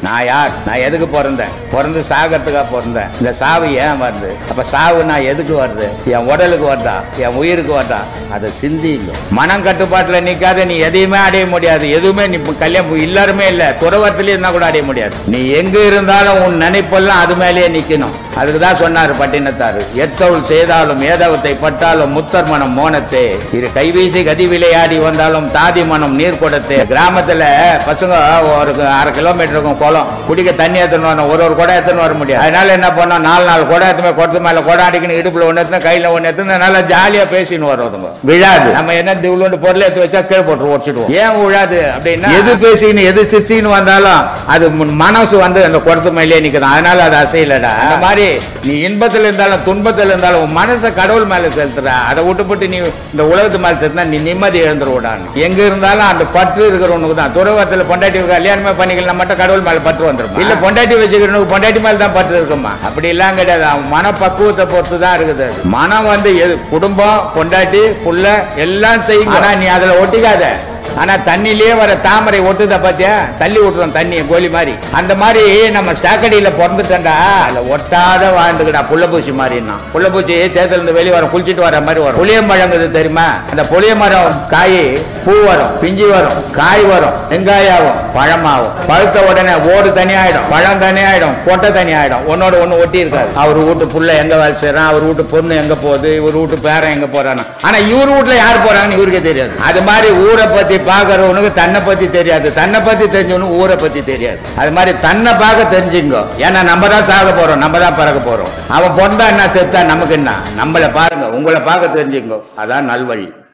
நான் யார் நான் எதுக்கு பிறந்தேன் பிறந்து சாகிறதுக்காக பிறந்தேன் இந்த சாவு ஏன் வருது அப்ப சாவு நான் எதுக்கு வருது என் உடலுக்கு வருதா என் உயிருக்கு வருதா அதை சிந்திங்க மனம் கட்டுப்பாட்டுல நிக்காத நீ எதையுமே அடைய முடியாது எதுவுமே நீ இப்ப கல்யாணம் எல்லாருமே இல்ல துறவரத்திலே இருந்தா கூட அடைய முடியாது நீ எங்க இருந்தாலும் உன் நினைப்பெல்லாம் அது மேலேயே நிக்கணும் அதுக்கு தான் சொன்னாரு பட்டினத்தாரு எத்தவுள் செய்தாலும் ஏதவத்தை பட்டாலும் முத்தர் மனம் மோனத்தே இரு கைவீசி கதி விளையாடி வந்தாலும் தாதி மனம் நீர் கொடுத்தே கிராமத்துல பசங்க ஒரு அரை கிலோமீட்டருக்கும் குளம் குடிக்க தண்ணி எடுத்துன்னு வரணும் ஒரு ஒரு குடம் எடுத்துன்னு வர முடியாது அதனால என்ன பண்ணோம் நாலு நாலு குடம் எடுத்துமே குடத்து மேல குடம் அடிக்கணும் இடுப்புல ஒண்ணு எடுத்து கையில ஒண்ணு எடுத்து நல்லா ஜாலியா பேசின்னு வருவாங்க விழாது நம்ம என்ன திவ்லுண்டு பொருள் எடுத்து வச்சா கீழே போட்டு உடச்சிடுவோம் ஏன் விழாது அப்படின்னா எது பேசின்னு எது சிரிச்சின்னு வந்தாலும் அது முன் மனசு வந்து அந்த குடத்து மேலேயே நிக்குது அதனால அது அசையலடா அந்த மாதிரி நீ இன்பத்தில் இருந்தாலும் துன்பத்தில் இருந்தாலும் உன் மனசை கடவுள் மேல செலுத்துற அதை விட்டுப்பட்டு நீ இந்த உலகத்து மேல செலுத்தினா நீ நிம்மதி இழந்துருவிடான்னு எங்க இருந்தாலும் அந்த பற்று இருக்கிறவனுக்கு தான் துறவத்தில் பொண்டாட்டி கல்யாணமே பண்ணிக்கலாம் மட்டும் கடவுள் மேல பற்று வந்துடும் இல்ல பொண்டாட்டி வச்சுக்கிறவனுக்கு பொண்டாட்டி மேல தான் பற்று இருக்குமா அப்படி எல்லாம் கிடையாது அவன் மன பக்குவத்தை பொறுத்து தான் இருக்குது அது. மனம் வந்து எது குடும்பம் பொண்டாட்டி புள்ள எல்லாம் செய்யும் ஆனா நீ அதுல ஒட்டிக்காத ஆனா தண்ணியிலே வர தாமரை ஒட்டுத பாத்தியா தள்ளி விட்டுறோம் தண்ணி கோலி மாதிரி அந்த மாதிரி நம்ம சாக்கடியில பிறந்துட்டேன்டா அதுல ஒட்டாத வாழ்ந்துக்கடா புள்ளப்பூச்சி மாதிரின்னா புள்ளப்பூச்சி சேத்துல இருந்து வெளியே வரும் குளிச்சிட்டு வர மாதிரி வரும் புளியம்பழங்குது தெரியுமா அந்த புளிய மரம் காய் பூ வரும் பிஞ்சு வரும் காய் வரும் வெங்காயாவும் பழமாவும் பழுத்த உடனே ஓடு தனியாயிடும் பழம் தனியாயிடும் கொட்டை தனியாயிடும் ஒன்னோட ஒண்ணு ஒட்டி இருக்காது அவர் வீட்டு புள்ள எங்க வேலை செய்யறான் அவர் வீட்டு பொண்ணு எங்க போகுது இவர் வீட்டு பேரன் எங்க போறான்னு ஆனா இவர் வீட்டுல யார் போறாங்கன்னு இவருக்கே தெரியாது அது மாதிரி ஊரை பத்தி பாக்குறவனுக்கு தன்னை பத்தி தெரியாது தன்னை பத்தி தெரிஞ்சவனுக்கு ஊரை பத்தி தெரியாது அது மாதிரி தன்னை பார்க்க தெரிஞ்சுங்க ஏன்னா நம்ம தான் சாக போறோம் நம்ம தான் பறக்க போறோம் அவன் பொண்ணா என்ன செத்தா நமக்கு என்ன நம்மளை பாருங்க உங்களை பார்க்க தெரிஞ்சுங்க அதான் நல்வழி